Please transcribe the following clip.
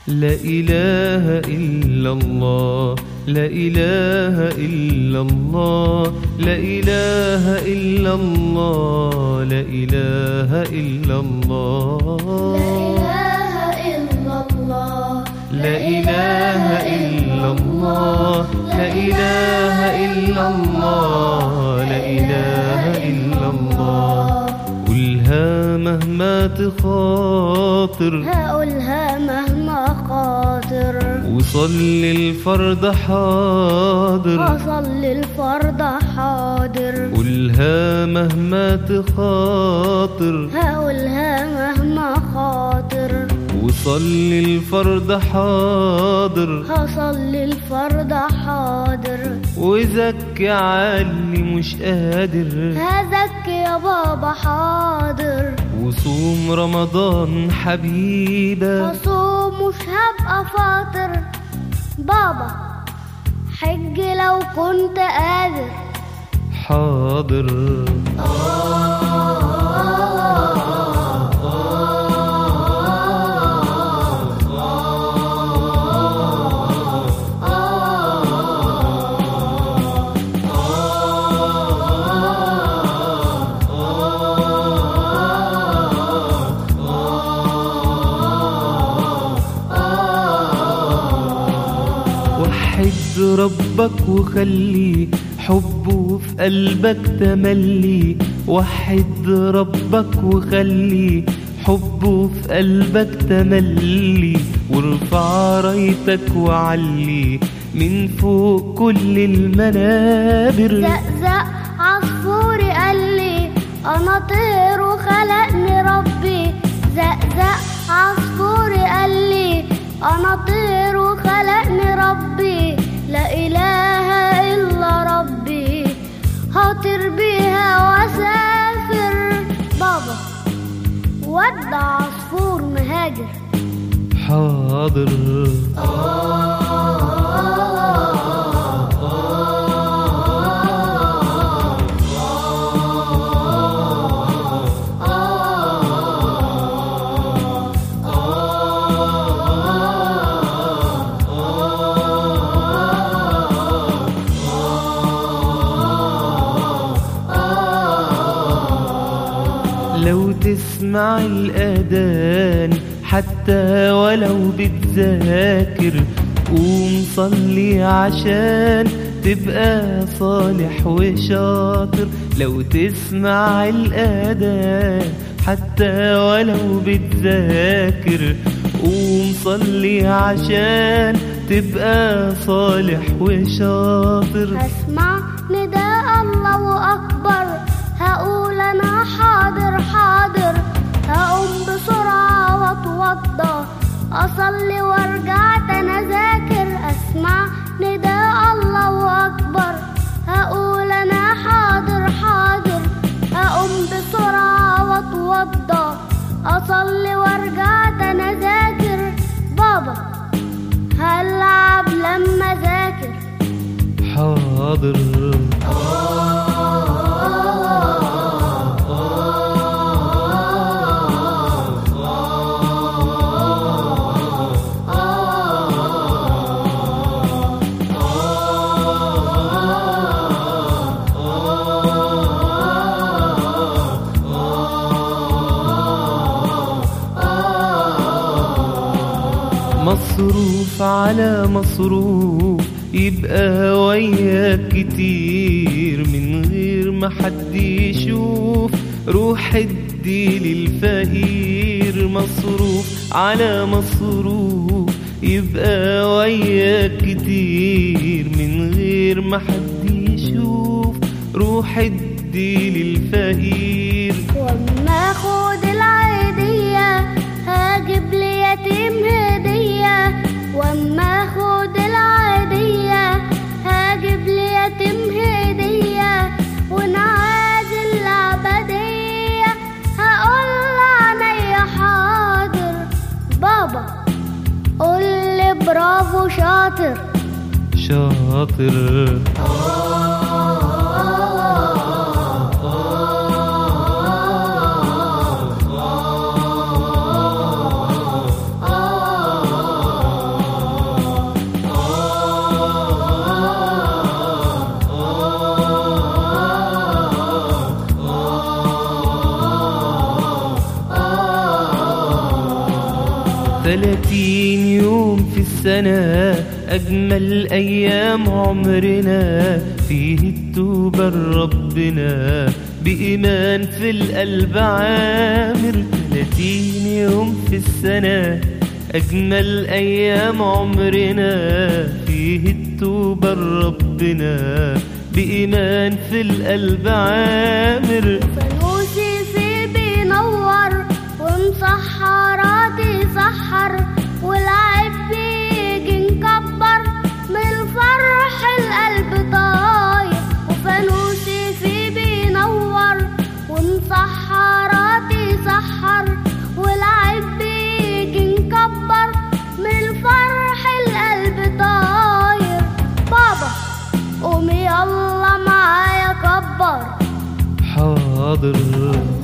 لا إله إلا الله لا إله إلا الله لا إله إلا الله لا إله إلا الله لا إله إلا الله لا إله إلا الله لا إله إلا الله قولها مهما تخاطر هقولها مهما خاطر وصلي الفرض حاضر أصلي الفرض حاضر قولها مهما تخاطر هقولها مهما خاطر وصلي الفرض حاضر هصلي الفرض حاضر وزكي عني مش قادر هذاك يا بابا حاضر وصوم رمضان حبيبة هصوم مش هبقى فاطر بابا حج لو كنت قادر حاضر وحد ربك وخلي حبه في قلبك تملي وحد ربك وخلي حبه في قلبك تملي وارفع رايتك وعلي من فوق كل المنابر زقزق عصفوري قال لي انا طير وخلقني ربي زقزق عصفوري قال لي انا طير وخلقني ربي لا اله الا ربي هطير بيها واسافر بابا ودع عصفور مهاجر حاضر لو تسمع الأذان حتى ولو بتذاكر قوم صلي عشان تبقى صالح وشاطر لو تسمع الأذان حتى ولو بتذاكر قوم صلي عشان تبقى صالح وشاطر هسمع نداء الله أكبر هقول أنا حاضر حاضر هقوم بسرعة واتوضى أصلي وارجع تاني أذاكر أسمع نداء الله أكبر هقول أنا حاضر حاضر هقوم بسرعة واتوضى أصلي وارجع تاني أذاكر بابا هلعب لما أذاكر حاضر مصروف على مصروف يبقى وياك كتير من غير ما حد يشوف روح ادي للفقير مصروف على مصروف يبقى وياك كتير من غير ما حد يشوف روح ادي للفقير واما اخد العيدية هجيب لي يتيم هدية واما اخد العيدية هجيب لي يتيم هدية ونعاد العبدية هقول عينيا حاضر بابا قول لي برافو شاطر شاطر تلاتين يوم في السنة أجمل أيام عمرنا فيه التوبة لربنا بإيمان في القلب عامر تلاتين يوم في السنة أجمل أيام عمرنا فيه التوبة لربنا بإيمان في القلب عامر فانوسي في بينور ومسحرات يسحر والعيب بيجي نكبر من الفرح القلب طاير وفانوسي في بينور ومسحرات يسحر والعيب بيجي نكبر من الفرح القلب طاير بابا قومي يلا معايا كبر حاضر